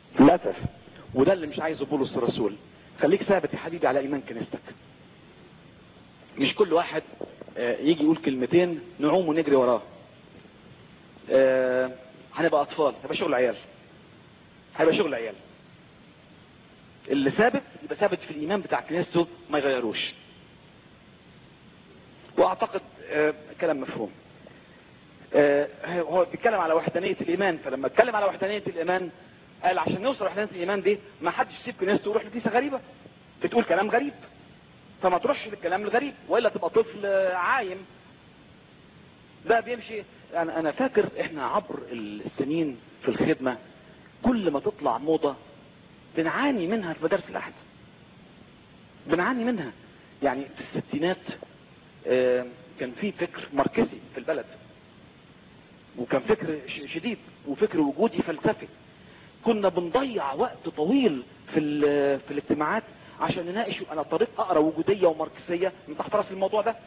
للاسف وده اللي مش عايزه بولس الرسول خليك ثابت يا حبيبي على ايمان كنيستك مش كل واحد آه، يجي يقول كلمتين نعوم ونجري وراه آه، هنبقى اطفال هيبقى شغل عيال هيبقى شغل عيال اللي ثابت يبقى ثابت في الايمان بتاع كنيسته ما يغيروش واعتقد آه، كلام مفهوم آه، هو بيتكلم على وحدانية الايمان فلما اتكلم على وحدانية الايمان قال عشان نوصل لوحدانية الايمان دي ما حدش يسيب كنيسته ويروح لكنيسة غريبة بتقول كلام غريب فما تروحش للكلام الغريب والا تبقى طفل آه، عايم ده بيمشي يعني انا فاكر احنا عبر السنين في الخدمة كل ما تطلع موضة بنعاني منها في مدارس الاحد بنعاني منها يعني في الستينات آه، كان في فكر ماركسي في البلد وكان فكر ش- شديد وفكر وجودي فلسفي كنا بنضيع وقت طويل في ال- في الاجتماعات عشان نناقش على طريق اقرا وجوديه وماركسيه من تحت راس الموضوع ده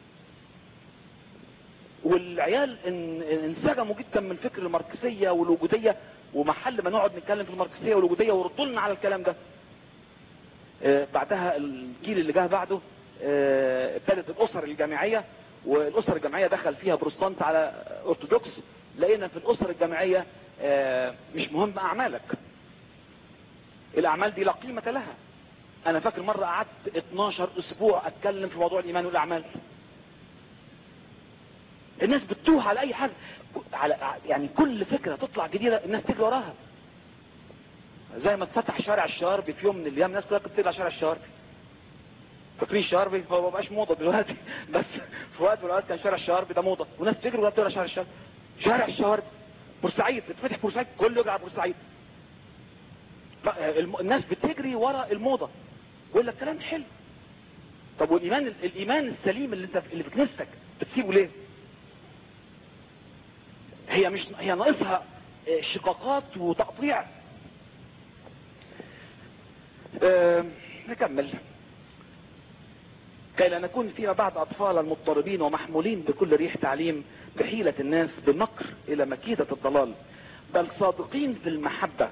والعيال ان- انسجموا جدا من فكر الماركسيه والوجوديه ومحل ما نقعد نتكلم في الماركسيه والوجوديه وردوا لنا على الكلام ده آه، بعدها الجيل اللي جه بعده آه، ابتدت الاسر الجامعيه والاسر الجامعيه دخل فيها بروتستانت على ارثوذكس لقينا في الاسر الجامعيه آه، مش مهم اعمالك الاعمال دي لا قيمه لها انا فاكر مره قعدت 12 اسبوع اتكلم في موضوع الايمان والاعمال الناس بتتوه على اي حاجه على يعني كل فكره تطلع جديده الناس تجري وراها زي ما اتفتح شارع الشاربي في يوم من الايام الناس كلها بتطلع شارع الشاربي فاكرين الشاربي هو ما بقاش موضه دلوقتي بس في وقت من الاوقات كان شارع الشاربي ده موضه وناس تجري ولا بتطلع شارع الشاربي شارع الشاربي بورسعيد اتفتح بورسعيد كله يجري على بورسعيد ف- الم- الناس بتجري ورا الموضه ويقول لك كلام حلو طب والايمان الايمان السليم اللي انت اللي في كنيستك بتسيبه ليه؟ هي مش هي ناقصها آه، شقاقات وتقطيع آه، نكمل كي لا نكون فيما بعد أطفالا مضطربين ومحمولين بكل ريح تعليم بحيلة الناس بمكر إلى مكيدة الضلال بل صادقين في المحبة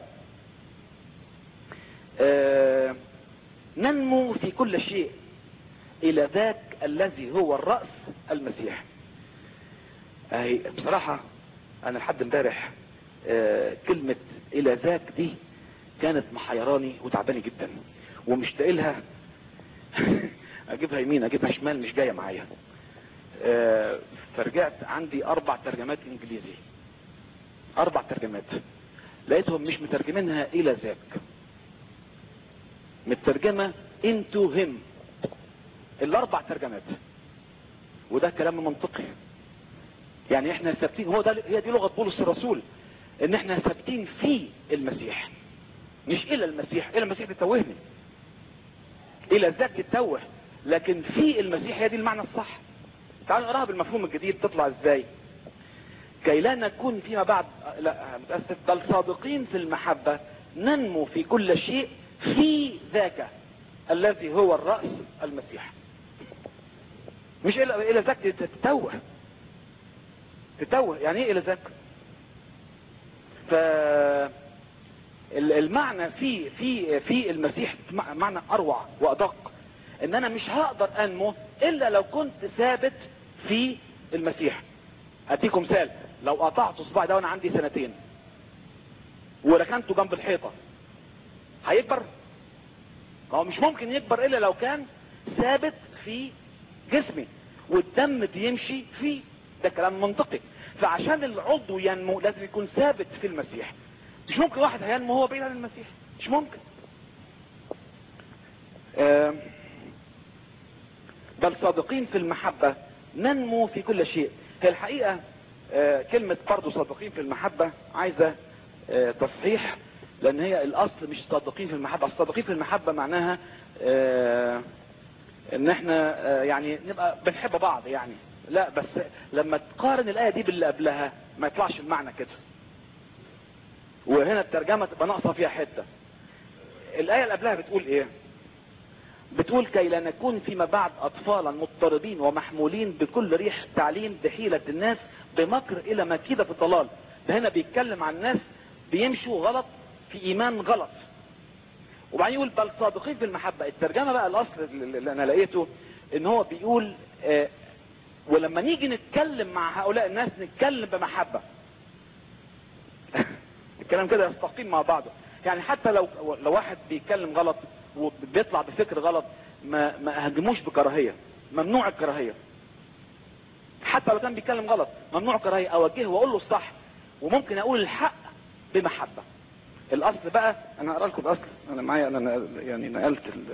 آه، ننمو في كل شيء إلى ذاك الذي هو الرأس المسيح أهي بصراحة أنا لحد امبارح آه، كلمة إلى ذاك دي كانت محيراني وتعباني جدا ومشتاق لها اجيبها يمين اجيبها شمال مش جايه معايا آه، فرجعت عندي اربع ترجمات انجليزي اربع ترجمات لقيتهم مش مترجمينها الى ذاك مترجمه انتو هيم الاربع ترجمات وده كلام منطقي يعني احنا ثابتين هو ده هي دي لغه بولس الرسول ان احنا ثابتين في المسيح مش الى المسيح الى المسيح بتتوهني الى ذاك تتوه لكن في المسيح هي دي المعنى الصح تعالوا نقراها بالمفهوم الجديد تطلع ازاي كي لا نكون فيما بعد لا متأسف بل صادقين في المحبة ننمو في كل شيء في ذاك الذي هو الرأس المسيح مش الى الى ذاك تتوه تتوه يعني ايه الى ذاك ف ال- المعنى في في في المسيح مع- معنى اروع وادق ان انا مش هقدر انمو الا لو كنت ثابت في المسيح اديكم مثال لو قطعت صباعي ده وانا عندي سنتين وركنته جنب الحيطه هيكبر ما هو مش ممكن يكبر الا لو كان ثابت في جسمي والدم بيمشي فيه ده كلام منطقي فعشان العضو ينمو لازم يكون ثابت في المسيح مش ممكن واحد هينمو هو بعيد عن المسيح مش ممكن آم، بل صادقين في المحبة ننمو في كل شيء هي الحقيقة آه، كلمة برضو صادقين في المحبة عايزة آه، تصحيح لان هي الاصل مش صادقين في المحبة الصادقين في المحبة معناها آه، ان احنا آه، يعني نبقى بنحب بعض يعني لا بس لما تقارن الايه دي باللي قبلها ما يطلعش المعنى كده وهنا الترجمه تبقى ناقصه فيها حته الايه اللي قبلها بتقول ايه بتقول كي لا نكون فيما بعد اطفالا مضطربين ومحمولين بكل ريح تعليم بحيله الناس بمكر الى مكيده الضلال ده هنا بيتكلم عن ناس بيمشوا غلط في ايمان غلط وبعدين يقول بل صادقين في المحبة الترجمة بقى الاصل اللي انا لقيته ان هو بيقول آه ولما نيجي نتكلم مع هؤلاء الناس نتكلم بمحبة الكلام كده يستقيم مع بعضه يعني حتى لو لو واحد بيتكلم غلط وبيطلع بفكر غلط ما ما اهاجموش بكراهيه ممنوع الكراهيه حتى لو كان بيتكلم غلط ممنوع الكراهيه اوجهه واقول له الصح وممكن اقول الحق بمحبه الاصل بقى انا هقرا لكم الاصل انا معايا انا يعني نقلت ال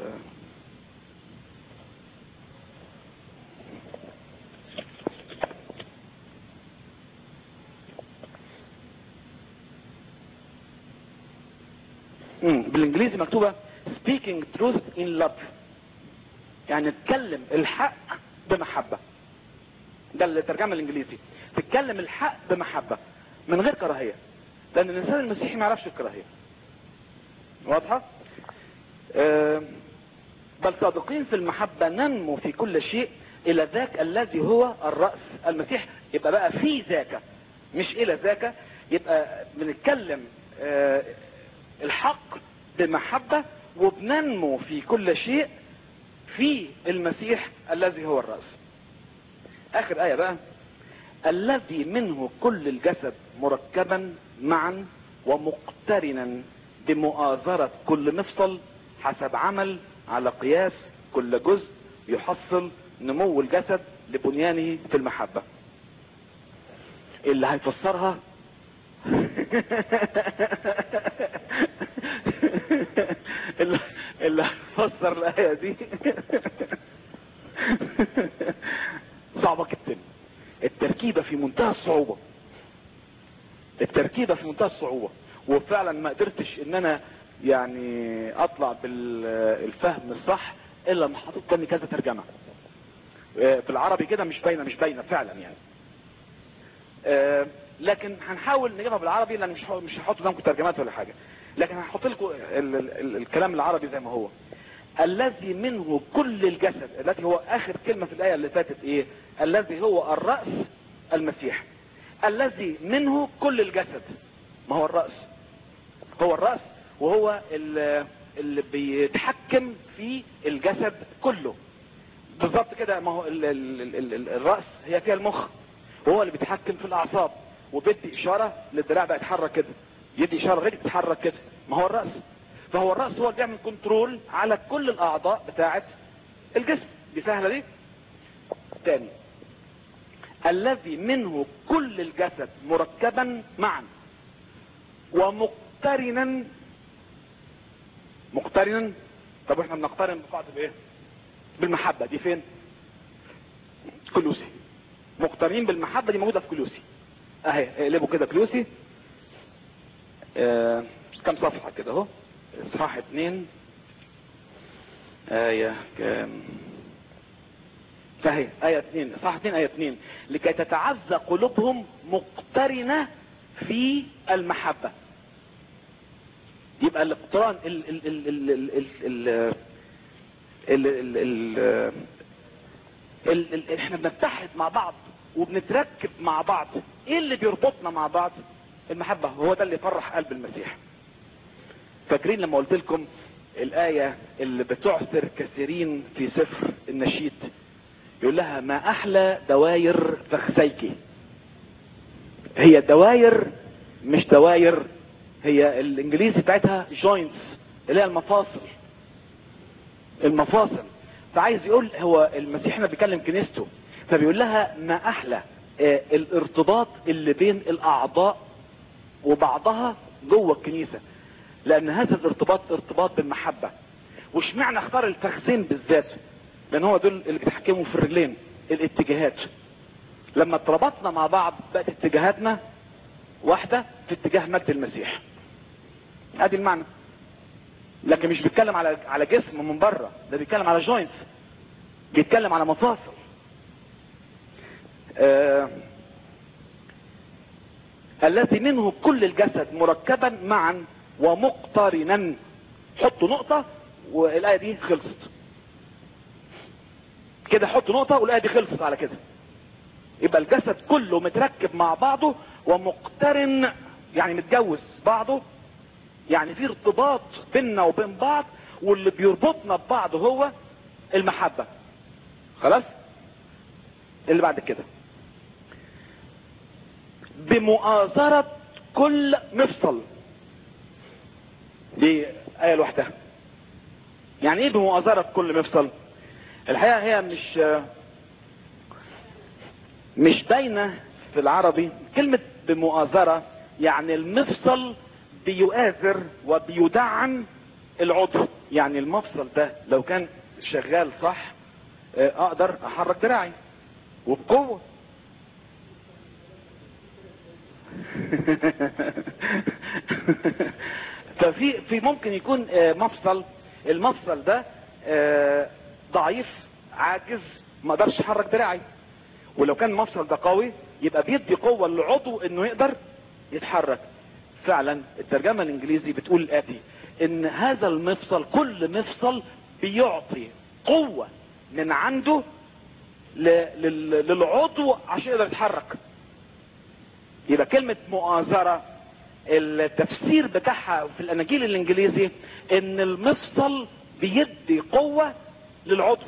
مم. بالانجليزي مكتوبة speaking truth in love يعني نتكلم الحق بمحبة ده الترجمة الانجليزي تتكلم الحق بمحبة من غير كراهية لان الانسان المسيحي ما يعرفش الكراهية واضحة آه بل صادقين في المحبة ننمو في كل شيء الى ذاك الذي هو الرأس المسيح يبقى بقى في ذاك مش الى ذاك يبقى بنتكلم آه الحق بمحبة وبننمو في كل شيء في المسيح الذي هو الرأس اخر اية بقى الذي منه كل الجسد مركبا معا ومقترنا بمؤازرة كل مفصل حسب عمل على قياس كل جزء يحصل نمو الجسد لبنيانه في المحبة اللي هيفسرها اللي اللي هيفسر الآية دي صعبة جدا التركيبة في منتهى الصعوبة التركيبة في منتهى الصعوبة وفعلا ما قدرتش ان انا يعني اطلع بالفهم الصح الا لما حطيت تاني كذا ترجمة في العربي كده مش باينة مش باينة فعلا يعني لكن هنحاول نجيبها بالعربي لان مش مش هحط قدامكم ترجمات ولا حاجة لكن هحط لكم ال ال الكلام العربي زي ما هو الذي منه كل الجسد الذي هو اخر كلمة في الاية اللي فاتت ايه الذي هو الرأس المسيح الذي منه كل الجسد ما هو الرأس هو الرأس وهو اللي بيتحكم في الجسد كله بالظبط كده ما هو ال ال ال ال الرأس هي فيها المخ وهو اللي بيتحكم في الاعصاب وبيدي اشارة للدراع بقى يتحرك كده يدي اشارة الرجل تتحرك كده ما هو الرأس فهو الرأس هو اللي بيعمل كنترول على كل الاعضاء بتاعة الجسم دي سهلة دي تاني الذي منه كل الجسد مركبا معا ومقترنا مقترنا طب احنا بنقترن ببعض بايه بالمحبة دي فين كلوسي مقترنين بالمحبة دي موجودة في كلوسي اهي اقلبوا كده كلوسي آه كم صفحة كده اهو اصحاح اتنين آية كام فهي آية اتنين اصحاح اتنين آية اتنين لكي تتعزى قلوبهم مقترنة في المحبة يبقى الاقتران ال ال ال ال ال ال ال ال ال ال ال احنا بنتحد مع بعض وبنتركب مع بعض ايه اللي بيربطنا مع بعض المحبة هو ده اللي يفرح قلب المسيح فاكرين لما قلت لكم الآية اللي بتعثر كثيرين في سفر النشيد يقول لها ما احلى دواير فخسيكي هي دواير مش دواير هي الانجليزي بتاعتها جوينتس اللي هي المفاصل المفاصل فعايز يقول هو المسيح هنا بيكلم كنيسته فبيقول لها ما احلى اه الارتباط اللي بين الاعضاء وبعضها جوه الكنيسه لان هذا الارتباط ارتباط بالمحبه وش معنى اختار الفخذين بالذات لان هو دول اللي بيتحكموا في الرجلين الاتجاهات لما اتربطنا مع بعض بقت اتجاهاتنا واحده في اتجاه مجد المسيح ادي المعنى لكن مش بيتكلم على على جسم من بره ده بيتكلم على جوينتس بيتكلم على مفاصل آه الذي منه كل الجسد مركبا معا ومقترنا حطوا نقطة والآية دي خلصت كده حط نقطة والآية دي خلصت على كده يبقى الجسد كله متركب مع بعضه ومقترن يعني متجوز بعضه يعني في ارتباط بيننا وبين بعض واللي بيربطنا ببعض هو المحبة خلاص اللي بعد كده بمؤازرة كل مفصل دي آية لوحدها يعني ايه بمؤازرة كل مفصل الحقيقة هي مش مش باينة في العربي كلمة بمؤازرة يعني المفصل بيؤازر وبيدعم العضو يعني المفصل ده لو كان شغال صح اقدر احرك دراعي وبقوة ففي في ممكن يكون مفصل المفصل ده ضعيف عاجز ما اقدرش احرك دراعي ولو كان المفصل ده قوي يبقى بيدي قوة للعضو انه يقدر يتحرك فعلا الترجمة الانجليزي بتقول الاتي ان هذا المفصل كل مفصل بيعطي قوة من عنده للعضو عشان يقدر يتحرك يبقى كلمة مؤازرة التفسير بتاعها في الاناجيل الانجليزي ان المفصل بيدي قوة للعضو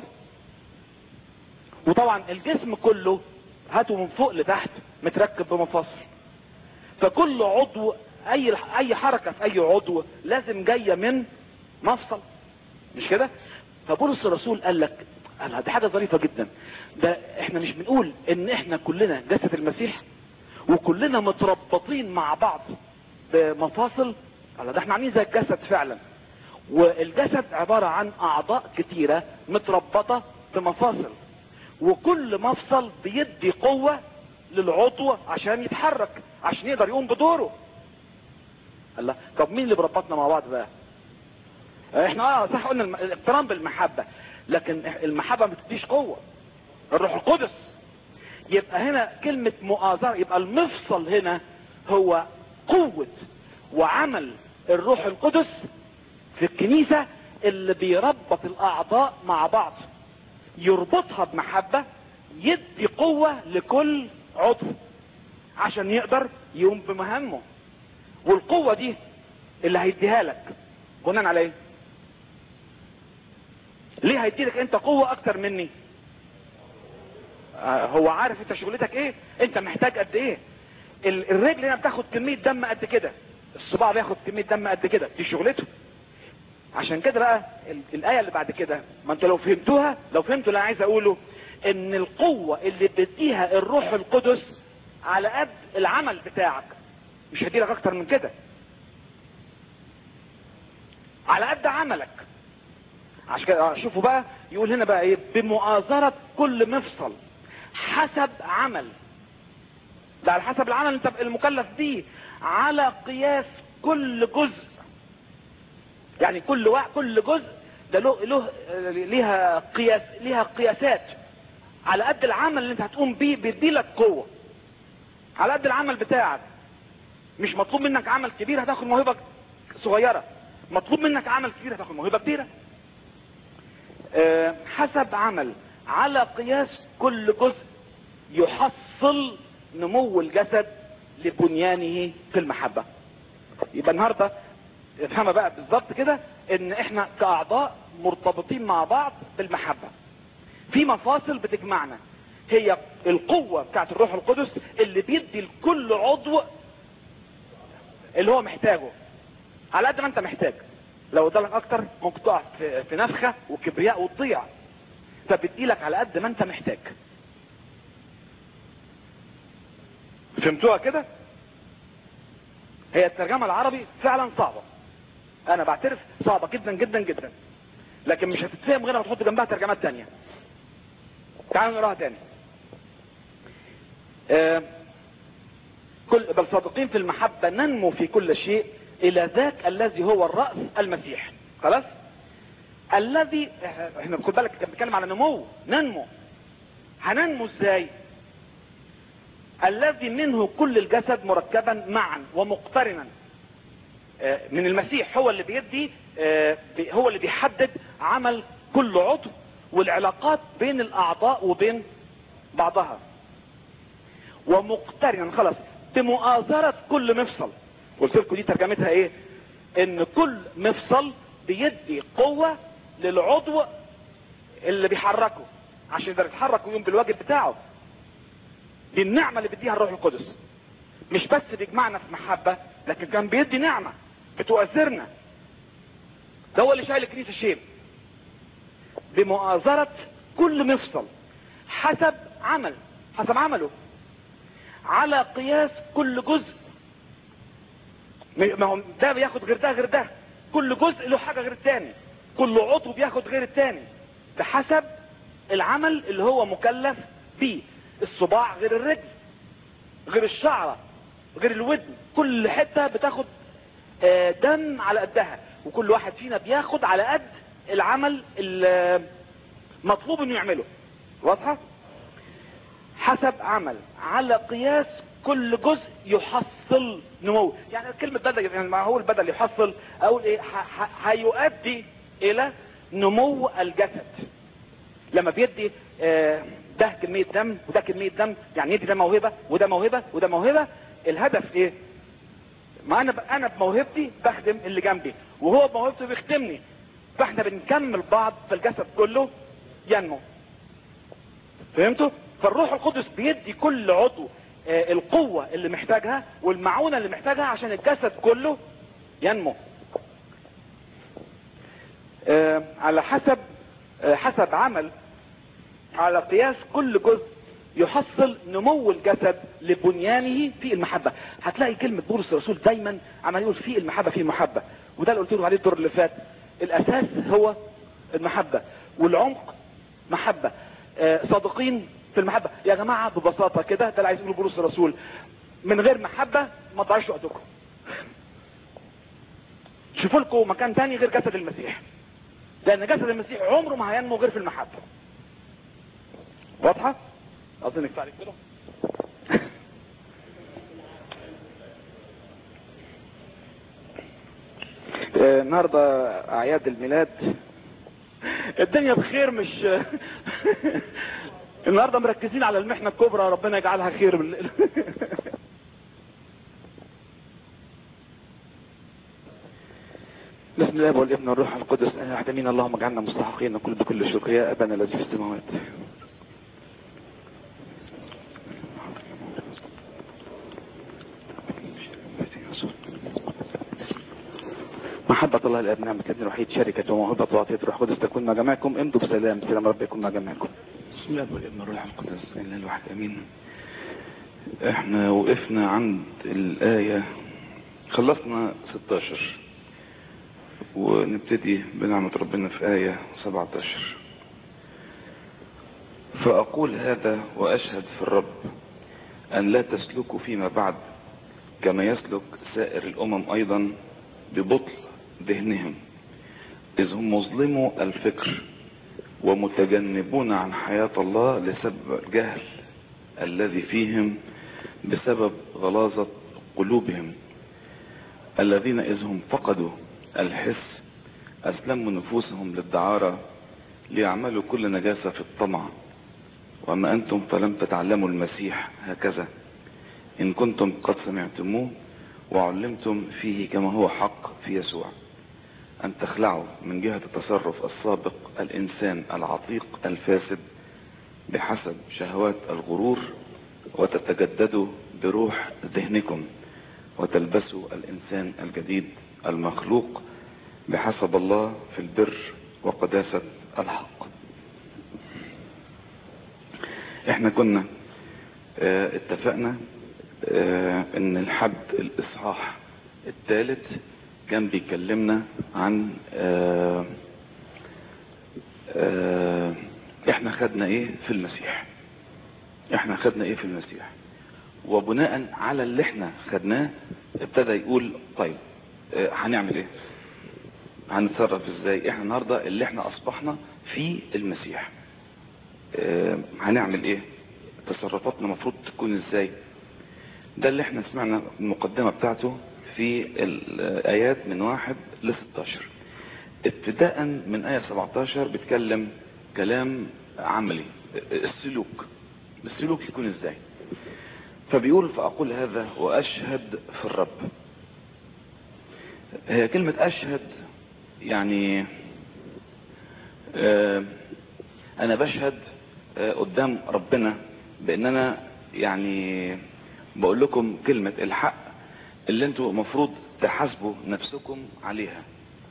وطبعا الجسم كله هاته من فوق لتحت متركب بمفاصل فكل عضو اي اي حركة في اي عضو لازم جاية من مفصل مش كده فبولس الرسول قال لك قال دي حاجة ظريفة جدا ده احنا مش بنقول ان احنا كلنا جسد المسيح وكلنا متربطين مع بعض بمفاصل قال ده احنا عاملين زي الجسد فعلا والجسد عبارة عن اعضاء كتيرة متربطة بمفاصل وكل مفصل بيدي قوة للعضو عشان يتحرك عشان يقدر يقوم بدوره الله طب مين اللي بربطنا مع بعض بقى احنا اه صح قلنا الاقتران بالمحبة لكن المحبة ما بتديش قوة الروح القدس يبقى هنا كلمة مؤازرة يبقى المفصل هنا هو قوة وعمل الروح القدس في الكنيسة اللي بيربط الاعضاء مع بعض يربطها بمحبة يدي قوة لكل عضو عشان يقدر يقوم بمهامه والقوة دي اللي هيديها لك بناء على ايه ليه هيدي لك انت قوة اكتر مني آه هو عارف انت شغلتك ايه انت محتاج قد ايه الرجل هنا بتاخد كمية دم قد كده الصباع بياخد كمية دم قد كده دي شغلته عشان كده بقى الآية اللي بعد كده ما انت لو فهمتوها لو فهمتوا اللي انا عايز اقوله ان القوة اللي بيديها الروح القدس على قد العمل بتاعك مش هديلك اكتر من كده على قد عملك عشان كده شوفوا بقى يقول هنا بقى ايه بمؤازرة كل مفصل حسب عمل ده على حسب العمل انت المكلف بيه على قياس كل جزء يعني كل واحد كل جزء ده له له ليها قياس ليها قياسات على قد العمل اللي انت هتقوم بيه بيدي لك قوه على قد العمل بتاعك مش مطلوب منك عمل كبير هتاخد موهبه صغيره مطلوب منك عمل كبير هتاخد موهبه كبيره أه حسب عمل على قياس كل جزء يحصل نمو الجسد لبنيانه في المحبه يبقى النهارده افهمها بقى بالظبط كده ان احنا كاعضاء مرتبطين مع بعض بالمحبة في مفاصل بتجمعنا هي القوة بتاعت الروح القدس اللي بيدي لكل عضو اللي هو محتاجه على قد ما انت محتاج لو ادالك اكتر ممكن تقع في, في نفخة وكبرياء وتضيع فبتدي لك على قد ما انت محتاج فهمتوها كده هي الترجمة العربي فعلا صعبة انا بعترف صعبة جدا جدا جدا لكن مش هتتفهم غير لما تحط جنبها ترجمات تانية تعالوا نقراها تاني آه كل بل صادقين في المحبة ننمو في كل شيء الى ذاك الذي هو الرأس المسيح خلاص الذي احنا خد بالك كان بيتكلم على نمو ننمو هننمو ازاي الذي منه كل الجسد مركبا معا ومقترنا من المسيح هو اللي بيدي هو اللي بيحدد عمل كل عضو والعلاقات بين الاعضاء وبين بعضها ومقترنا خلاص بمؤازرة كل مفصل قلت لكم دي ترجمتها ايه ان كل مفصل بيدي قوة للعضو اللي بيحركه عشان يقدر يتحرك ويقوم بالواجب بتاعه دي النعمة اللي بيديها الروح القدس مش بس بيجمعنا في محبة لكن كان بيدي نعمة بتؤثرنا ده هو اللي شايل الكنيسة شيب بمؤازرة كل مفصل حسب عمل حسب عمله على قياس كل جزء ما هو ده بياخد غير ده غير ده كل جزء له حاجة غير التاني كل عضو بياخد غير التاني بحسب العمل اللي هو مكلف بيه الصباع غير الرجل غير الشعرة غير الودن كل حتة بتاخد آه، دم على قدها وكل واحد فينا بياخد على قد العمل المطلوب انه يعمله واضحة حسب عمل على قياس كل جزء يحصل نمو يعني كلمة بدل يعني ما هو البدل يحصل اقول ايه ح- ح- هيؤدي الى نمو الجسد لما بيدي آه، ده كمية دم وده كمية دم يعني يدي ده موهبة وده موهبة وده موهبة الهدف ايه ما انا ب... انا بموهبتي بخدم اللي جنبي وهو بموهبته بيخدمني فاحنا بنكمل بعض فالجسد كله ينمو فهمتوا فالروح القدس بيدي كل عضو آه، القوة اللي محتاجها والمعونة اللي محتاجها عشان الجسد كله ينمو آه، على حسب آه، حسب عمل على قياس كل جزء يحصل نمو الجسد لبنيانه في المحبة هتلاقي كلمة بولس الرسول دايما عمال يقول في المحبة في المحبة وده اللي قلت له عليه الدور اللي فات الاساس هو المحبة والعمق محبة آه، صادقين في المحبة يا جماعة ببساطة كده ده اللي عايز يقوله بولس الرسول من غير محبة ما تضيعوش وقتكم شوفوا لكم مكان تاني غير جسد المسيح لان جسد المسيح عمره ما هينمو غير في المحبة واضحة اظن كفايه عليك كده آه، النهارده اعياد الميلاد الدنيا بخير مش النهارده مركزين على المحنه الكبرى ربنا يجعلها خير بال... بسم الله والابن والروح القدس انا واحد امين اللهم اجعلنا مستحقين كل بكل شكر يا ابانا الذي في السماوات محبة الله الاب نعمة الابن الوحيد شركة وموهبة وعطية الروح القدس تكون مع جميعكم امضوا بسلام سلام رب يكون مع جميعكم بسم الله والابن والروح القدس الا الواحد امين احنا وقفنا عند الايه خلصنا 16 ونبتدي بنعمة ربنا في آية 17 فأقول هذا وأشهد في الرب أن لا تسلكوا فيما بعد كما يسلك سائر الأمم أيضا ببطل ذهنهم إذ هم مظلموا الفكر ومتجنبون عن حياة الله لسبب الجهل الذي فيهم بسبب غلاظة قلوبهم الذين إذ هم فقدوا الحس أسلموا نفوسهم للدعارة ليعملوا كل نجاسة في الطمع وأما أنتم فلم تتعلموا المسيح هكذا إن كنتم قد سمعتموه وعلمتم فيه كما هو حق في يسوع أن تخلعوا من جهة التصرف السابق الإنسان العتيق الفاسد بحسب شهوات الغرور وتتجددوا بروح ذهنكم وتلبسوا الإنسان الجديد المخلوق بحسب الله في البر وقداسة الحق احنا كنا اه اتفقنا اه ان الحد الاصحاح الثالث كان بيكلمنا عن اه اه احنا خدنا ايه في المسيح احنا خدنا ايه في المسيح وبناء على اللي احنا خدناه ابتدى يقول طيب اه هنعمل ايه هنتصرف ازاي احنا النهاردة اللي احنا اصبحنا في المسيح اه هنعمل ايه تصرفاتنا المفروض تكون ازاي ده اللي احنا سمعنا المقدمة بتاعته في الايات من واحد ل 16 ابتداء من ايه 17 بيتكلم كلام عملي السلوك السلوك يكون ازاي فبيقول فاقول هذا واشهد في الرب هي كلمة أشهد يعني آه أنا بشهد آه قدام ربنا بأن أنا يعني بقول لكم كلمة الحق اللي انتوا المفروض تحاسبوا نفسكم عليها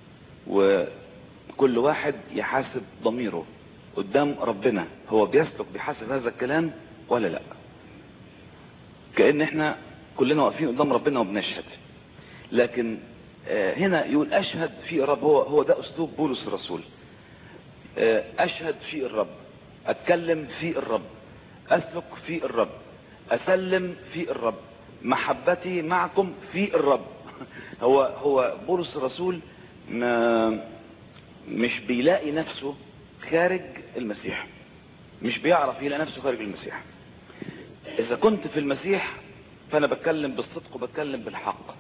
وكل واحد يحاسب ضميره قدام ربنا هو بيسلك بحسب هذا الكلام ولا لا كأن احنا كلنا واقفين قدام ربنا وبنشهد لكن آه هنا يقول اشهد في الرب هو هو ده اسلوب بولس الرسول آه اشهد في الرب اتكلم في الرب اسلك في الرب اسلم في الرب محبتي معكم في الرب هو هو بولس الرسول ما مش بيلاقي نفسه خارج المسيح مش بيعرف يلاقي نفسه خارج المسيح اذا كنت في المسيح فانا بتكلم بالصدق وبتكلم بالحق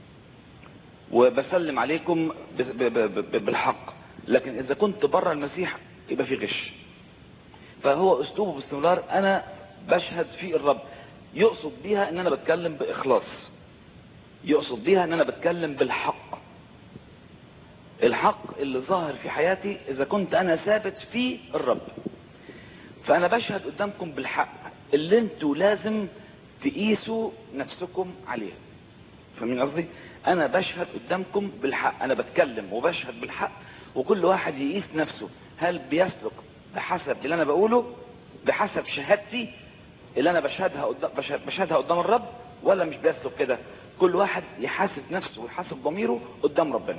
وبسلم عليكم بالحق لكن اذا كنت بره المسيح يبقى في غش فهو اسلوبه باستمرار انا بشهد في الرب يقصد بيها ان انا بتكلم باخلاص يقصد بيها ان انا بتكلم بالحق الحق اللي ظاهر في حياتي اذا كنت انا ثابت في الرب فانا بشهد قدامكم بالحق اللي انتوا لازم تقيسوا نفسكم عليه فاهمين قصدي انا بشهد قدامكم بالحق انا بتكلم وبشهد بالحق وكل واحد يقيس نفسه هل بيسلك بحسب اللي انا بقوله بحسب شهادتي اللي انا بشهدها قدام بشهد بشهدها قدام الرب ولا مش بيسلك كده كل واحد يحاسب نفسه ويحاسب ضميره قدام ربنا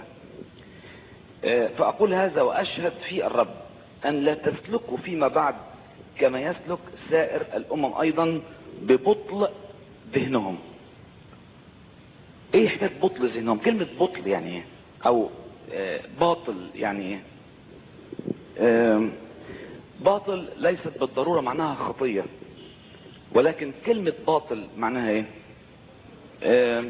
فاقول هذا واشهد في الرب ان لا تسلكوا فيما بعد كما يسلك سائر الامم ايضا ببطل ذهنهم ايه حكايه بطل ذهنهم كلمه بطل يعني ايه او آه باطل يعني ايه آه باطل ليست بالضروره معناها خطيه ولكن كلمه باطل معناها ايه آه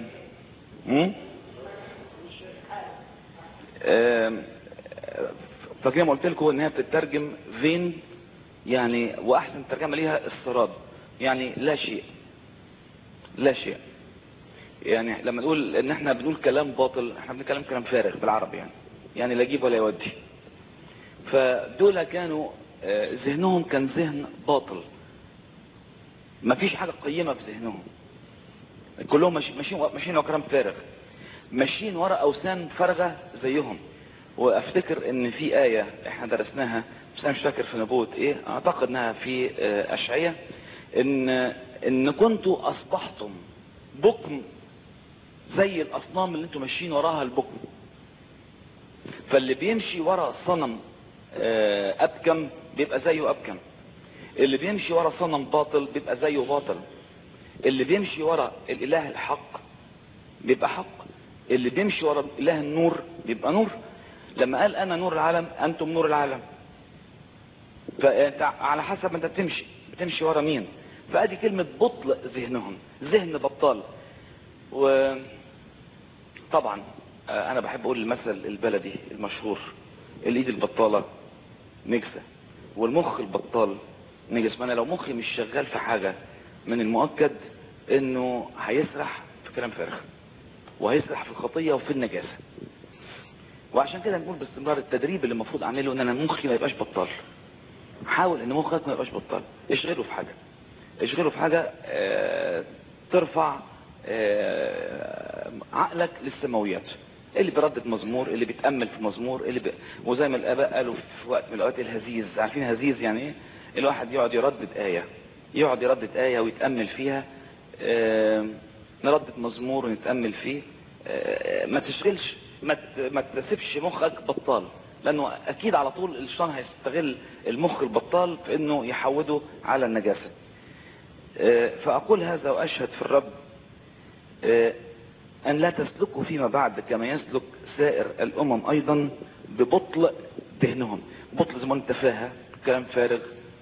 فزي ما قلت لكم ان هي بتترجم فين يعني واحسن ترجمه ليها السراب يعني لا شيء لا شيء يعني لما نقول ان احنا بنقول كلام باطل احنا بنتكلم كلام فارغ بالعربي يعني يعني لا يجيب ولا يودي فدول كانوا ذهنهم كان ذهن باطل ما فيش حاجة قيمة في ذهنهم كلهم ماشيين ماشيين ورا كلام فارغ ماشيين ورا اوثان فارغة زيهم وافتكر ان في آية احنا درسناها بس انا مش فاكر في نبوة ايه اعتقد انها في اشعية ان ان كنتوا اصبحتم بكم زي الاصنام اللي انتوا ماشيين وراها البكم فاللي بيمشي ورا صنم ابكم بيبقى زيه ابكم اللي بيمشي ورا صنم باطل بيبقى زيه باطل اللي بيمشي ورا الاله الحق بيبقى حق اللي بيمشي ورا اله النور بيبقى نور لما قال انا نور العالم انتم نور العالم فانت على حسب ما انت بتمشي بتمشي ورا مين فادي كلمة بطل ذهنهم ذهن بطال وطبعا انا بحب اقول المثل البلدي المشهور الايد البطالة نجسة والمخ البطال نجس ما انا لو مخي مش شغال في حاجة من المؤكد انه هيسرح في كلام فارغ وهيسرح في الخطية وفي النجاسة وعشان كده نقول باستمرار التدريب اللي المفروض اعمله ان انا مخي ما يبقاش بطال حاول ان مخك ما يبقاش بطال اشغله في حاجة اشغله في حاجة اه ترفع اه عقلك للسماويات اللي بيردد مزمور اللي بيتأمل في مزمور اللي بي... وزي ما الآباء قالوا في وقت من الأوقات الهزيز عارفين هزيز يعني ايه الواحد يقعد يردد آية يقعد يردد آية ويتأمل فيها اه نردد مزمور ونتأمل فيه ما تشغلش ما ما تسيبش مخك بطال لانه اكيد على طول الشيطان هيستغل المخ البطال في انه يحوده على النجاسة فاقول هذا واشهد في الرب ان لا تسلكوا فيما بعد كما يسلك سائر الامم ايضا ببطل ذهنهم بطل زي ما انت فاها كلام فارغ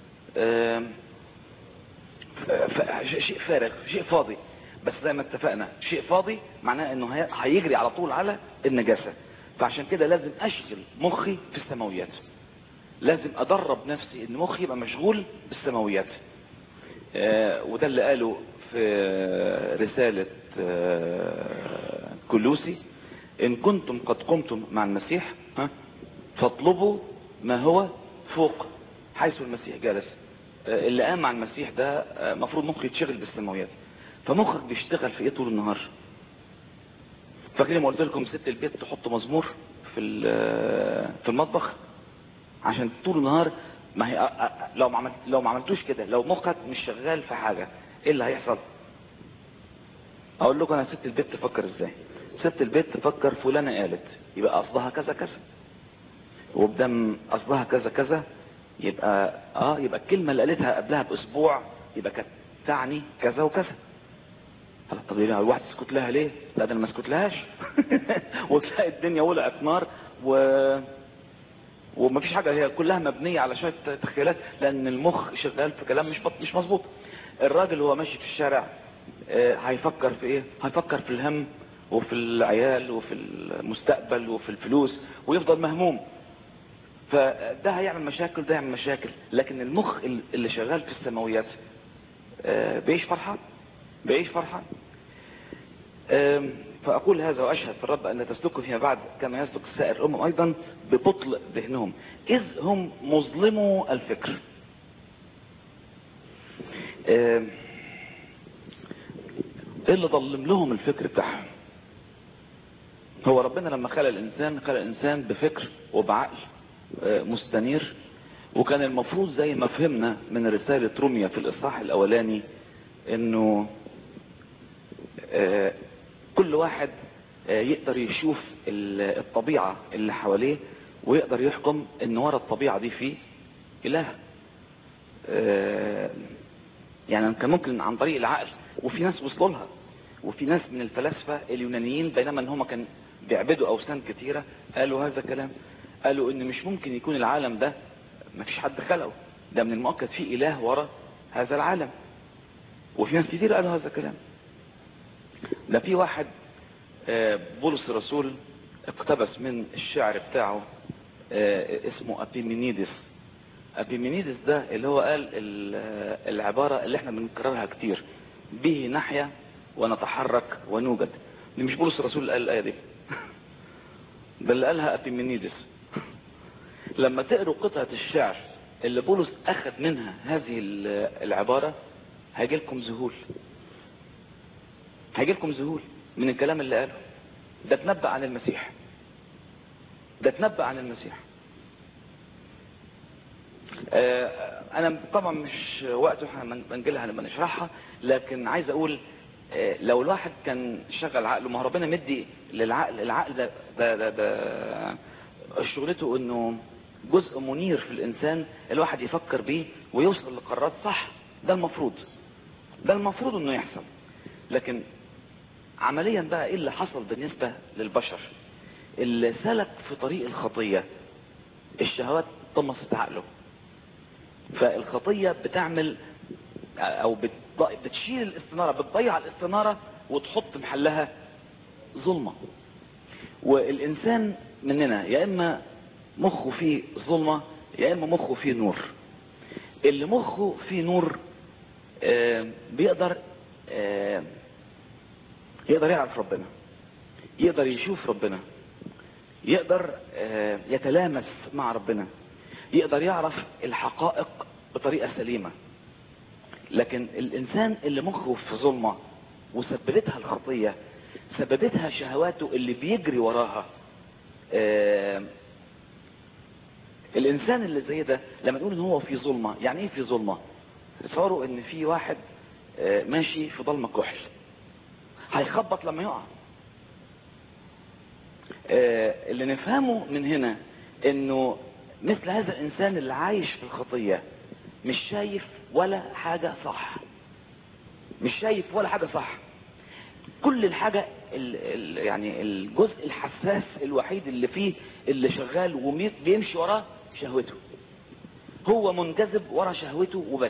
شيء فارغ شيء فاضي بس زي ما اتفقنا شيء فاضي معناه انه هيجري على طول على النجاسة فعشان كده لازم اشغل مخي في السماويات لازم ادرب نفسي ان مخي يبقى مشغول بالسماويات آه وده اللي قاله في رسالة آه كلوسي ان كنتم قد قمتم مع المسيح ها فاطلبوا ما هو فوق حيث المسيح جالس آه، اللي قام مع المسيح ده آه، مفروض مخه يتشغل بالسماويات فمخك بيشتغل في ايه طول النهار فاكرين ما قلت لكم ست البيت تحط مزمور في ال- في المطبخ عشان طول النهار ما هي أ- أ- لو ما عملت لو ما عملتوش كده لو مخك مش شغال في حاجه ايه اللي هيحصل اقول لكم انا ست البيت تفكر ازاي ست البيت تفكر فلانه قالت يبقى قصدها كذا كذا وبدم قصدها كذا كذا يبقى اه يبقى الكلمه اللي قالتها قبلها باسبوع يبقى كانت تعني كذا وكذا خلاص، طب ليه الواحد يسكت لها ليه؟ لا ده انا ما اسكت لهاش وتلاقي الدنيا ولعت نار و ومفيش حاجه هي كلها مبنيه على شويه تخيلات لان المخ شغال في كلام مش بط- مش مظبوط الراجل وهو ماشي في الشارع آه، هيفكر في ايه هيفكر في الهم وفي العيال وفي المستقبل وفي الفلوس ويفضل مهموم فده هيعمل مشاكل ده يعمل مشاكل لكن المخ اللي شغال في السماويات آه، بيعيش فرحان بيعيش فرحان آم، فأقول هذا وأشهد في الرب أن تسلكوا فيما بعد كما يسلك سائر الأمم أيضا ببطء ذهنهم إذ هم مظلموا الفكر آم، إيه اللي ظلم لهم الفكر بتاعهم هو ربنا لما خلق الإنسان خلق الإنسان بفكر وبعقل آه، مستنير وكان المفروض زي ما فهمنا من رسالة روميا في الإصحاح الأولاني إنه آه، كل واحد آه، يقدر يشوف ال- الطبيعة اللي حواليه ويقدر يحكم ان ورا الطبيعة دي في اله آه، يعني كان ممكن عن طريق العقل وفي ناس وصلوا لها وفي ناس من الفلاسفة اليونانيين بينما ان هم كان بيعبدوا اوثان كتيرة قالوا هذا الكلام قالوا ان مش ممكن يكون العالم ده ما فيش حد خلقه ده من المؤكد في اله ورا هذا العالم وفي ناس كتير قالوا هذا الكلام ده في واحد آه، بولس الرسول اقتبس من الشعر بتاعه آه، اسمه ابيمينيدس ابيمينيدس ده اللي هو قال ال- آه، العبارة اللي احنا بنكررها كتير به نحيا ونتحرك ونوجد دي مش بولس الرسول اللي قال الآية دي ده اللي قالها ابيمينيدس لما تقروا قطعة الشعر اللي بولس اخذ منها هذه ال- العبارة هيجي لكم ذهول هيجي لكم ذهول من الكلام اللي قاله ده تنبأ عن المسيح ده تنبأ عن المسيح آه، انا طبعا مش وقته احنا بنجيلها هنبقى نشرحها لكن عايز اقول آه، لو الواحد كان شغل عقله ما هو ربنا مدي للعقل العقل ده ده ده, ده شغلته انه جزء منير في الانسان الواحد يفكر بيه ويوصل لقرارات صح ده المفروض ده المفروض انه يحصل لكن عمليا بقى ايه اللي حصل بالنسبة للبشر اللي سلك في طريق الخطية الشهوات طمست عقله فالخطية بتعمل او بت- بتشيل الاستنارة بتضيع الاستنارة وتحط محلها ظلمة والانسان مننا يا اما مخه فيه ظلمة يا اما مخه فيه نور اللي مخه فيه نور آه، بيقدر آه، يقدر يعرف ربنا يقدر يشوف ربنا يقدر آه، يتلامس مع ربنا يقدر يعرف الحقائق بطريقة سليمة لكن الإنسان اللي مخه في ظلمة وسببتها الخطية سببتها شهواته اللي بيجري وراها آه، الإنسان اللي زي ده لما نقول إن هو في ظلمة يعني إيه في ظلمة تصوروا إن في واحد آه، ماشي في ضلمة كحل هيخبط لما يقع آه، اللي نفهمه من هنا انه مثل هذا الانسان اللي عايش في الخطية مش شايف ولا حاجة صح مش شايف ولا حاجة صح كل الحاجة ال ال يعني الجزء الحساس الوحيد اللي فيه اللي شغال وبيمشي وراه شهوته هو منجذب ورا شهوته وبس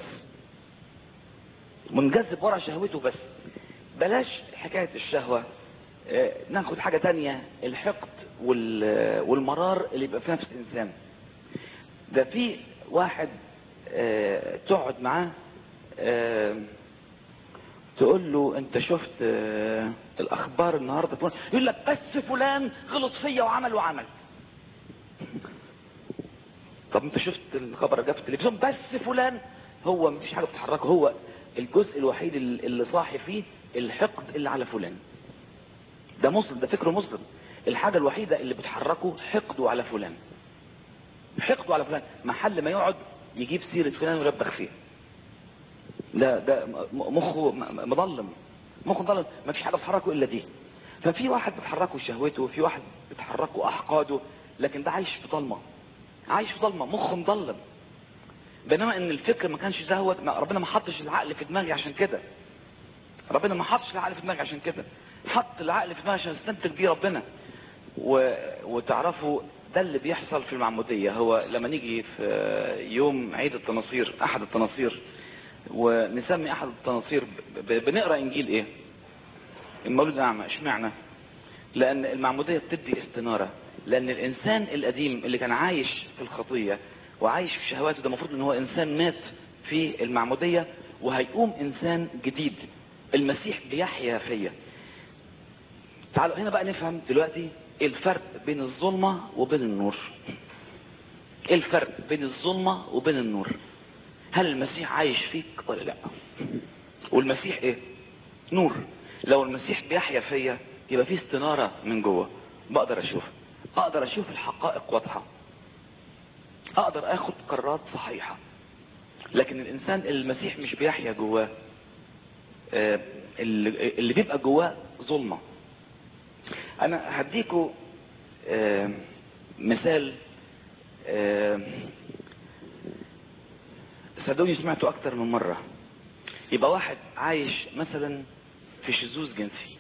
منجذب ورا شهوته بس بلاش حكاية الشهوة آه، ناخد حاجة تانية الحقد وال- والمرار اللي يبقى في نفس الإنسان ده في واحد آه، تقعد معاه آه، تقول له انت شفت آه، الاخبار النهارده فلان يقول لك بس فلان غلط فيا وعمل وعمل طب انت شفت الخبر ده في التلفزيون بس فلان هو مفيش حاجه بتحركه هو الجزء الوحيد اللي اللي صاحي فيه الحقد اللي على فلان ده مسلم ده فكره مسلم الحاجه الوحيده اللي بتحركه حقده على فلان حقده على فلان محل ما يقعد يجيب سيره فلان ويلبخ فيها ده ده م- مخه م- مظلم مخه مظلم ما فيش حاجه بتحركه الا دي ففي واحد بتحركه شهوته وفي واحد بتحركه احقاده لكن ده عايش في ضلمه عايش في ضلمه مخه مظلم بينما ان الفكر ما كانش زهوت ما ربنا ما حطش العقل في دماغي عشان كده ربنا ما حطش العقل في دماغي عشان كده حط العقل في دماغي عشان استنتج بيه ربنا و... وتعرفوا ده اللي بيحصل في المعمودية هو لما نيجي في يوم عيد التناصير احد التناصير ونسمي احد التناصير ب... ب... بنقرا انجيل ايه المولود اعمى اشمعنى لان المعمودية بتدي استنارة لان الانسان القديم اللي كان عايش في الخطية وعايش في شهواته ده المفروض ان هو انسان مات في المعمودية وهيقوم انسان جديد المسيح بيحيا فيا تعالوا هنا بقى نفهم دلوقتي ايه الفرق بين الظلمة وبين النور ايه الفرق بين الظلمة وبين النور هل المسيح عايش فيك ولا لا والمسيح ايه نور لو المسيح بيحيا فيا يبقى في استنارة من جوه بقدر اشوف اقدر اشوف الحقائق واضحة اقدر اخد قرارات صحيحة لكن الانسان اللي المسيح مش بيحيا جواه آه، اللي اللي بيبقى جواه ظلمه انا هديكوا آه، مثال آه، صدقوني سمعته اكتر من مرة يبقى واحد عايش مثلا في شذوذ جنسي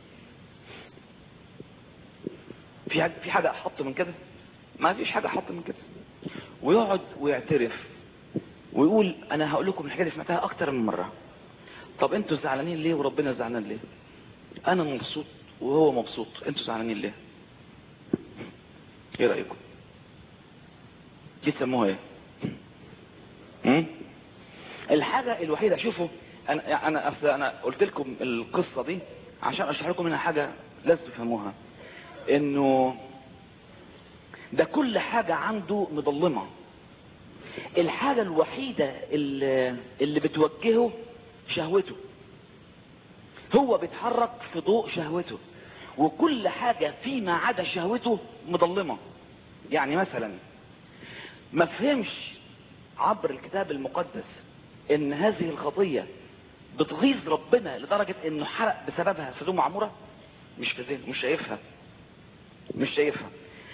في حاجة في حاجة احط من كده ما فيش حاجة احط من كده ويقعد ويعترف ويقول انا هقول لكم الحاجة اللي سمعتها اكتر من مرة طب انتوا زعلانين ليه وربنا زعلان ليه انا مبسوط وهو مبسوط انتوا زعلانين ليه ايه رايكم دي تسموها ايه هم؟ الحاجه الوحيده شوفوا انا انا اصل انا قلت لكم القصه دي عشان اشرح لكم منها حاجه لازم تفهموها انه ده كل حاجه عنده مظلمه الحاجه الوحيده اللي, اللي بتوجهه شهوته هو بيتحرك في ضوء شهوته وكل حاجة فيما عدا شهوته مظلمة يعني مثلا ما فهمش عبر الكتاب المقدس ان هذه الخطية بتغيظ ربنا لدرجة انه حرق بسببها سدوم وعمورة مش في ذهنه مش شايفها مش شايفها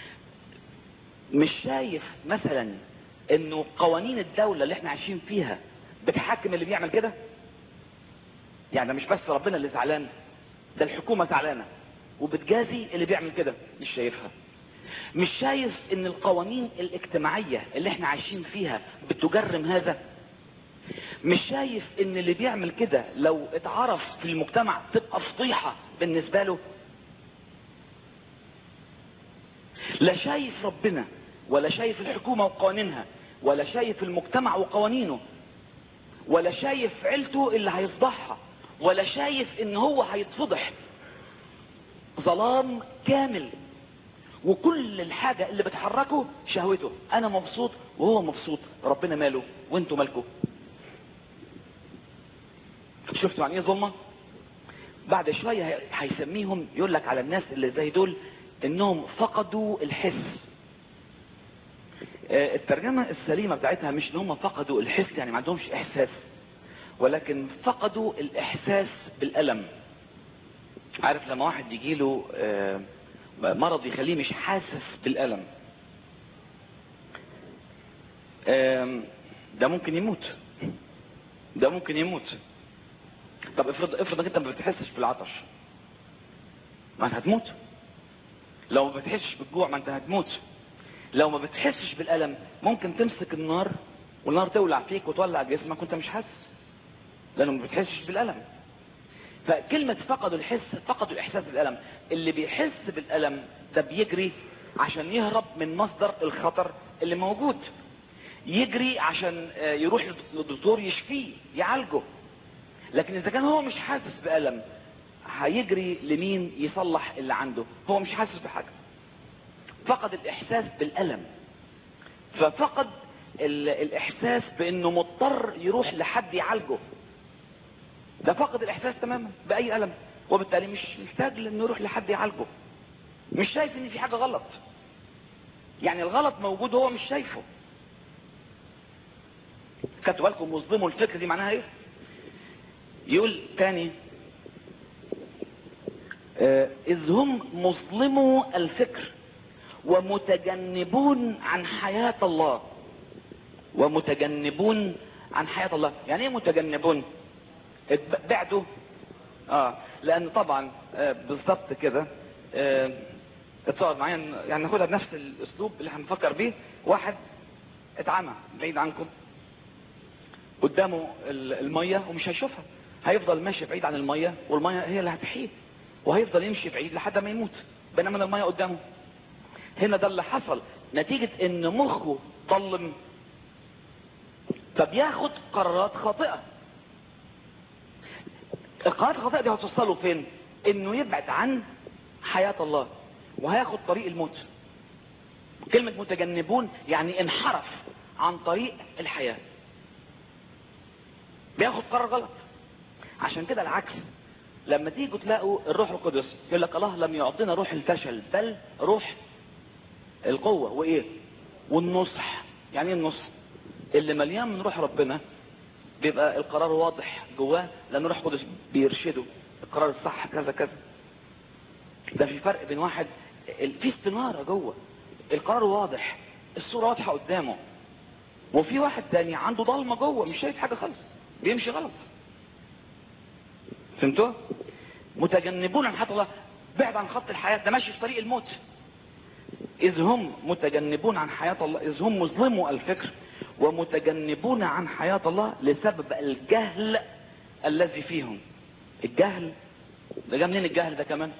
مش شايف مثلا انه قوانين الدولة اللي احنا عايشين فيها بتحكم اللي بيعمل كده يعني ده مش بس ربنا اللي زعلان ده الحكومة زعلانة وبتجازي اللي بيعمل كده مش شايفها مش شايف ان القوانين الاجتماعية اللي احنا عايشين فيها بتجرم هذا مش شايف ان اللي بيعمل كده لو اتعرف في المجتمع تبقى فضيحة بالنسبة له لا شايف ربنا ولا شايف الحكومة وقوانينها ولا شايف المجتمع وقوانينه ولا شايف عيلته اللي هيفضحها ولا شايف ان هو هيتفضح ظلام كامل وكل الحاجة اللي بتحركه شهوته انا مبسوط وهو مبسوط ربنا ماله وانتوا مالكم شفتوا يعني ايه ظلمة بعد شوية هي- هيسميهم يقول لك على الناس اللي زي دول انهم فقدوا الحس آه، الترجمة السليمة بتاعتها مش ان هم فقدوا الحس يعني ما عندهمش احساس ولكن فقدوا الاحساس بالالم عارف لما واحد يجيله آه، مرض يخليه مش حاسس بالالم آم، ده ممكن يموت ده ممكن يموت طب افرض افرض انك انت ما بتحسش بالعطش ما انت هتموت لو ما بتحسش بالجوع ما انت هتموت لو ما بتحسش بالالم ممكن تمسك النار والنار تولع فيك وتولع جسمك وانت مش حاسس لانه ما بتحسش بالالم فكلمة فقدوا الحس فقدوا الاحساس بالالم اللي بيحس بالالم ده بيجري عشان يهرب من مصدر الخطر اللي موجود يجري عشان آه، يروح للدكتور يشفيه يعالجه لكن اذا كان هو مش حاسس بألم هيجري لمين يصلح اللي عنده هو مش حاسس بحاجة فقد الاحساس بالألم ففقد ال- الاحساس بانه مضطر يروح لحد يعالجه ده فقد الاحساس تماما باي الم وبالتالي مش محتاج انه يروح لحد يعالجه مش شايف ان في حاجة غلط يعني الغلط موجود هو مش شايفه خدتوا بالكم مظلموا الفكر دي معناها ايه يقول تاني آه، اذ هم مظلموا الفكر ومتجنبون عن حياة الله ومتجنبون عن حياة الله يعني ايه متجنبون اتب- بعدوا اه لان طبعا آه بالظبط كده آه اتصور معايا إن- يعني ناخدها بنفس الاسلوب اللي هنفكر بيه واحد اتعمى بعيد عنكم قدامه ال- المية ومش هيشوفها هيفضل ماشي بعيد عن المية والمية هي اللي هتحييه وهيفضل يمشي بعيد لحد ما يموت بينما المية قدامه هنا ده اللي حصل نتيجة ان مخه ضلم فبياخد قرارات خاطئة القرارات الخاطئة دي هتوصله فين انه يبعد عن حياة الله وهياخد طريق الموت كلمة متجنبون يعني انحرف عن طريق الحياة بياخد قرار غلط عشان كده العكس لما تيجوا تلاقوا الروح القدس يقول لك الله لم يعطينا روح الفشل بل روح القوة وايه والنصح يعني ايه النصح اللي مليان من روح ربنا بيبقى القرار واضح جواه لان روح القدس بيرشده القرار الصح كذا كذا ده في فرق بين واحد ال- في استنارة جوه القرار واضح الصورة واضحة قدامه وفي واحد تاني عنده ضلمة جوه مش شايف حاجة خالص بيمشي غلط فهمتوا متجنبون عن حياة الله بعد عن خط الحياة ده ماشي في طريق الموت إذ هم متجنبون عن حياة الله إذ هم مظلموا الفكر ومتجنبون عن حياة الله لسبب الجهل الذي فيهم الجهل ده جا منين الجهل ده كمان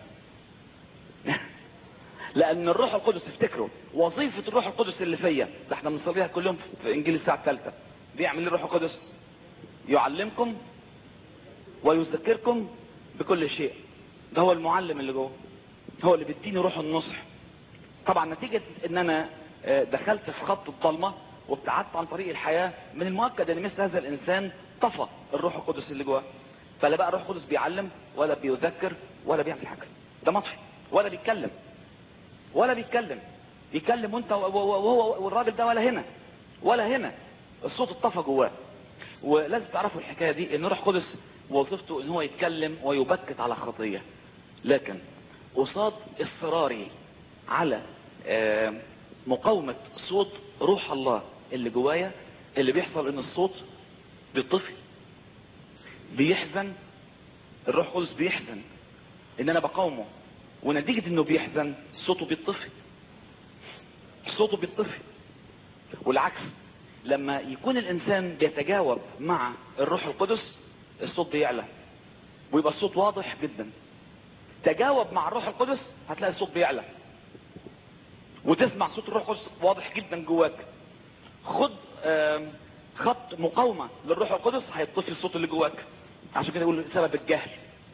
لأن الروح القدس تفتكروا وظيفة الروح القدس اللي فيا ده احنا بنصليها كل يوم في إنجيل الساعة الثالثة بيعمل ايه الروح القدس يعلمكم ويذكركم بكل شيء ده هو المعلم اللي جوه هو اللي بيديني روح النصح طبعا نتيجة ان انا آه، دخلت في خط الضلمة وابتعدت عن طريق الحياة من المؤكد ان مثل هذا الانسان طفى الروح القدس اللي جواه فلا بقى الروح القدس بيعلم ولا بيذكر ولا بيعمل حاجة ده مطفي ولا بيتكلم ولا بيتكلم يتكلم وانت وهو والراجل ده ولا هنا ولا هنا الصوت اتطفى جواه ولازم تعرفوا الحكايه دي ان روح قدس وظيفته ان هو يتكلم ويبكت على خطيه لكن قصاد اصراري على آه، مقاومه صوت روح الله اللي جوايا اللي بيحصل ان الصوت بيطفي بيحزن الروح القدس بيحزن ان انا بقاومه ونتيجه انه بيحزن صوته بيطفي صوته بيطفي والعكس لما يكون الانسان بيتجاوب مع الروح القدس الصوت بيعلى ويبقى الصوت واضح جدا تجاوب مع الروح القدس هتلاقي الصوت بيعلى وتسمع صوت الروح القدس واضح جدا جواك خد آم، خط مقاومة للروح القدس هيطفي الصوت اللي جواك عشان كده يقول سبب الجهل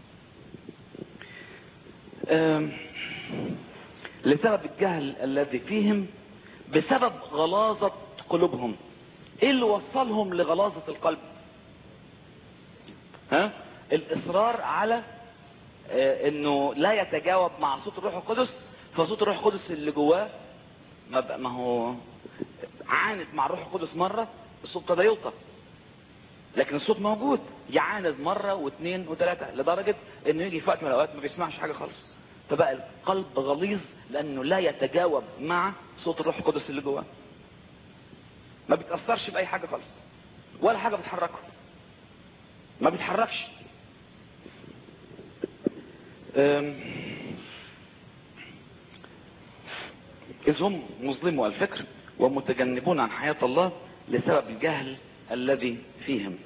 آم، لسبب الجهل الذي فيهم بسبب غلاظة قلوبهم ايه اللي وصلهم لغلاظة القلب ها الاصرار على آه، انه لا يتجاوب مع صوت الروح القدس فصوت الروح القدس اللي جواه ما, بقى- ما هو عاند مع الروح القدس مرة الصوت ابتدى يلطف لكن الصوت موجود يعاند مرة واثنين وثلاثة لدرجة انه يجي في وقت من الاوقات ما بيسمعش حاجة خالص فبقى القلب غليظ لانه لا يتجاوب مع صوت الروح القدس اللي جواه ما بيتأثرش بأي حاجة خالص ولا حاجة بتحركه ما بيتحركش أم، إذ هم مظلموا الفكر ومتجنبون عن حياة الله لسبب الجهل الذي فيهم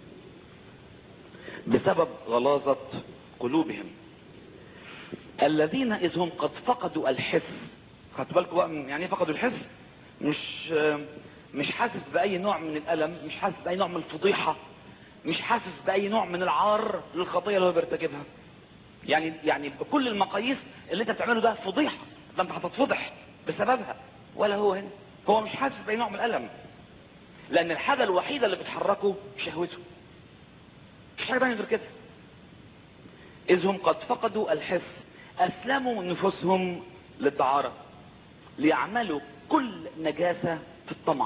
بسبب غلاظة قلوبهم الذين إذ هم قد فقدوا الحس خدتوا بالكم بقى من- يعني ايه فقدوا الحس مش مش حاسس بأي نوع من الألم مش حاسس بأي نوع من الفضيحة مش حاسس باي نوع من العار للخطيه اللي هو بيرتكبها يعني يعني بكل المقاييس اللي انت بتعمله ده فضيحه ده انت هتتفضح بسببها ولا هو هنا هو مش حاسس باي نوع من الالم لان الحاجه الوحيده اللي بتحركه شهوته مش حاجه ثانيه غير كده اذ هم قد فقدوا الحس اسلموا نفوسهم للدعاره ليعملوا كل نجاسه في الطمع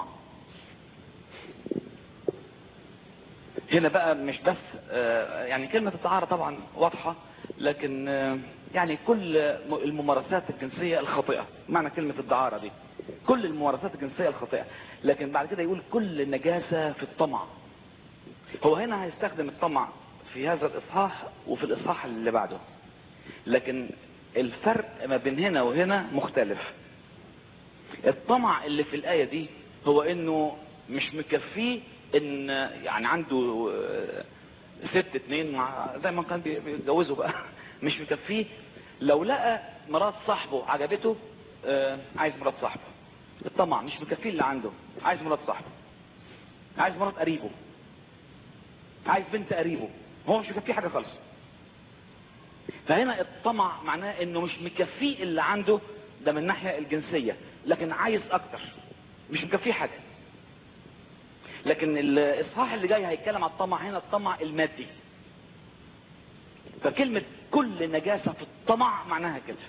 هنا بقى مش بس آه، يعني كلمة الطهارة طبعا واضحة لكن آه، يعني كل الممارسات الجنسية الخاطئة معنى كلمة الدعارة دي كل الممارسات الجنسية الخاطئة لكن بعد كده يقول كل نجاسة في الطمع هو هنا هيستخدم الطمع في هذا الإصحاح وفي الإصحاح اللي بعده لكن الفرق ما بين هنا وهنا مختلف الطمع اللي في الآية دي هو انه مش مكفيه ان يعني عنده آه، ست اتنين مع زي ما كان بي- بيتجوزوا بقى مش مكفيه لو لقى مرات صاحبه عجبته آه، عايز مرات صاحبه الطمع مش مكفيه اللي عنده عايز مرات صاحبه عايز مرات قريبه عايز بنت قريبه هو مش مكفيه حاجه خالص فهنا الطمع معناه انه مش مكفيه اللي عنده ده من الناحيه الجنسيه لكن عايز اكتر مش مكفيه حاجه لكن الاصحاح اللي جاي هيتكلم على الطمع هنا الطمع المادي فكلمة كل نجاسة في الطمع معناها كده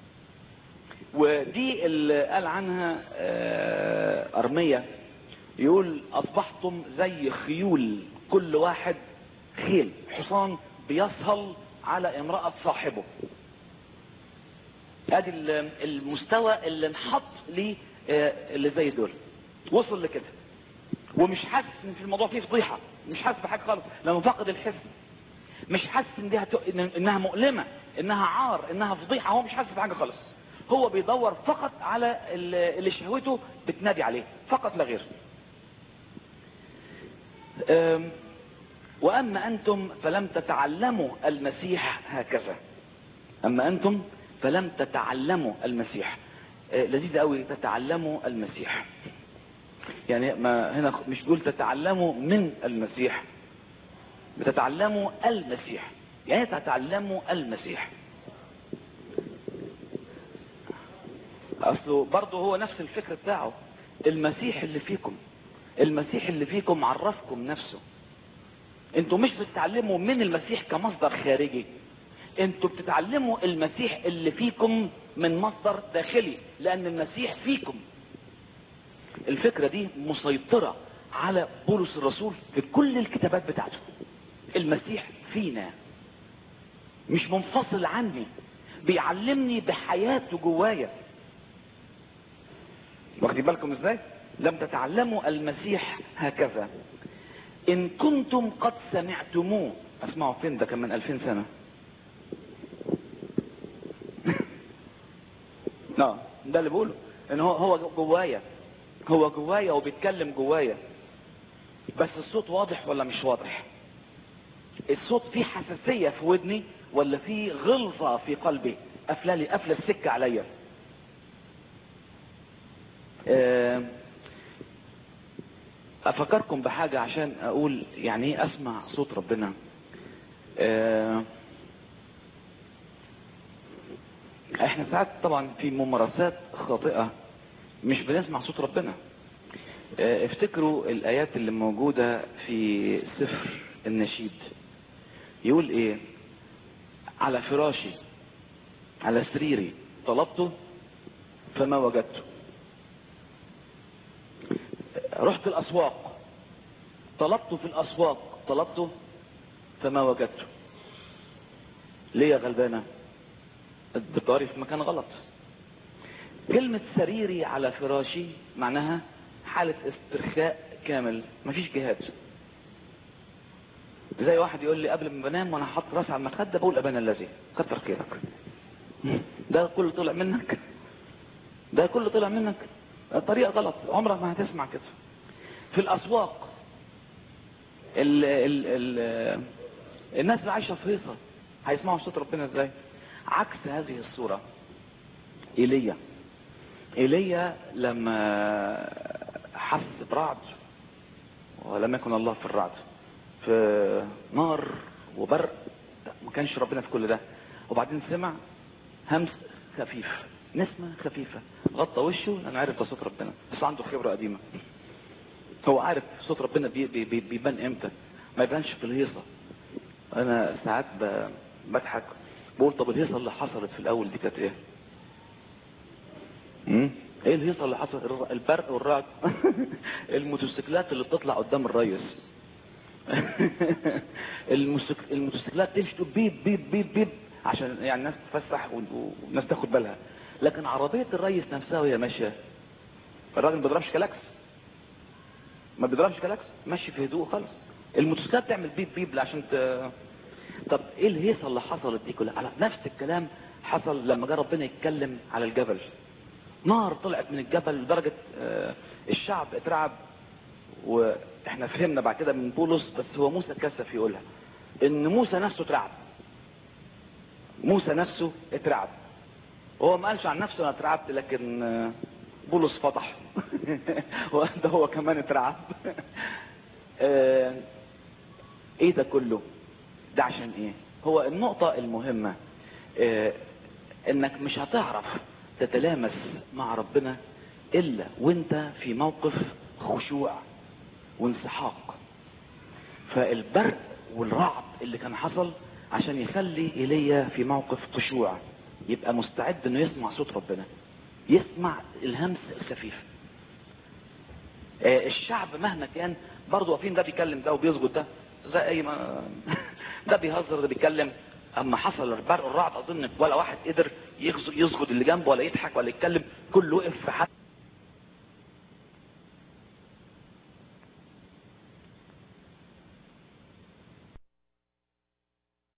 ودي اللي قال عنها آه، أرمية يقول أصبحتم زي خيول كل واحد خيل حصان بيسهل على امرأة صاحبه ادي ال- المستوى اللي انحط ليه آه، اللي زي دول وصل لكده ومش حاسس ان في الموضوع فيه فضيحه مش حاسس بحاجه خالص لانه فقد الحس مش حاسس ان دي هت... إن... انها مؤلمه انها عار انها فضيحه هو مش حاسس بحاجه خالص هو بيدور فقط على ال- اللي شهوته بتنادي عليه فقط لا غير أم، واما انتم فلم تتعلموا المسيح هكذا اما انتم فلم تتعلموا المسيح آه، لذيذ قوي تتعلموا المسيح يعني ما هنا مش بيقول تتعلموا من المسيح بتتعلموا المسيح يعني تتعلموا المسيح اصله برضه هو نفس الفكر بتاعه المسيح اللي فيكم المسيح اللي فيكم عرفكم نفسه انتوا مش بتتعلموا من المسيح كمصدر خارجي انتوا بتتعلموا المسيح اللي فيكم من مصدر داخلي لان المسيح فيكم الفكرة دي مسيطرة على بولس الرسول في كل الكتابات بتاعته المسيح فينا مش منفصل عني بيعلمني بحياته جوايا واخدين بالكم ازاي لم تتعلموا المسيح هكذا ان كنتم قد سمعتموه اسمعوا فين ده كان من 2000 سنة اه ده اللي بقوله ان هو هو جوايا هو جوايا وبيتكلم جوايا بس الصوت واضح ولا مش واضح الصوت فيه حساسية في ودني ولا فيه غلظة في قلبي قافله لي قافله السكة عليا آه، افكركم بحاجة عشان اقول يعني ايه اسمع صوت ربنا آه، احنا ساعات طبعا في ممارسات خاطئة مش بنسمع صوت ربنا آه، افتكروا الايات اللي موجودة في سفر النشيد يقول ايه على فراشي على سريري طلبته فما وجدته رحت الاسواق طلبته في الاسواق طلبته فما وجدته ليه يا غلبانة بتقري في مكان غلط كلمة سريري على فراشي معناها حالة استرخاء كامل مفيش جهاد زي واحد يقول لي قبل ما بنام وانا حاطط راسي على المخدة بقول ابانا الذي كتر خيرك ده كله طلع منك ده كله طلع منك الطريقة غلط عمرك ما هتسمع كده في الاسواق ال ال ال الناس اللي عايشة في هيصة هيسمعوا صوت ربنا ازاي عكس هذه الصورة ايليا ايليا لما حس برعد ولم يكن الله في الرعد في نار وبرق لا، ما كانش ربنا في كل ده وبعدين سمع همس خفيف نسمة خفيفة غطى وشه لأنه عارف ده صوت ربنا بس عنده خبرة قديمة هو عارف صوت ربنا بي بي بي بيبان امتى ما يبانش في الهيصة انا ساعات ب- بضحك بقول طب الهيصة اللي حصلت في الاول دي كانت ايه مم؟ ايه الهيصة اللي حصلت الر- البرق والرعد الموتوسيكلات اللي بتطلع قدام الريس الموسيك- الموتوسيكلات تمشي تقول بيب بيب بيب بيب عشان يعني الناس تفسح وال- والناس تاخد بالها لكن عربية الريس نفسها وهي ماشية الراجل ما بيضربش كلاكس ما بيضربش كلاكس ماشي في هدوء خالص الموتوسيكلات تعمل بيب بيب عشان ت... طب ايه الهيصه اللي حصلت دي كلها على نفس الكلام حصل لما جاء ربنا يتكلم على الجبل نار طلعت من الجبل لدرجه آه، الشعب اترعب واحنا فهمنا بعد كده من بولس بس هو موسى كسف يقولها ان موسى نفسه اترعب موسى نفسه اترعب هو ما قالش عن نفسه انا اترعبت لكن آه، بولس فضح وده هو كمان اترعب آه، ايه ده كله ده عشان ايه هو النقطة المهمة آه، انك مش هتعرف تتلامس مع ربنا الا وانت في موقف خشوع وانسحاق فالبرق والرعد اللي كان حصل عشان يخلي ايليا في موقف خشوع يبقى مستعد انه يسمع صوت ربنا يسمع الهمس الخفيف آه، الشعب مهما كان برضه واقفين ده بيكلم ده وبيسجد ده زي اي ما ده بيهزر ده بيتكلم اما حصل البرق الرعد اظن ولا واحد قدر يغز- يسجد اللي جنبه ولا يضحك ولا يتكلم كله وقف في حد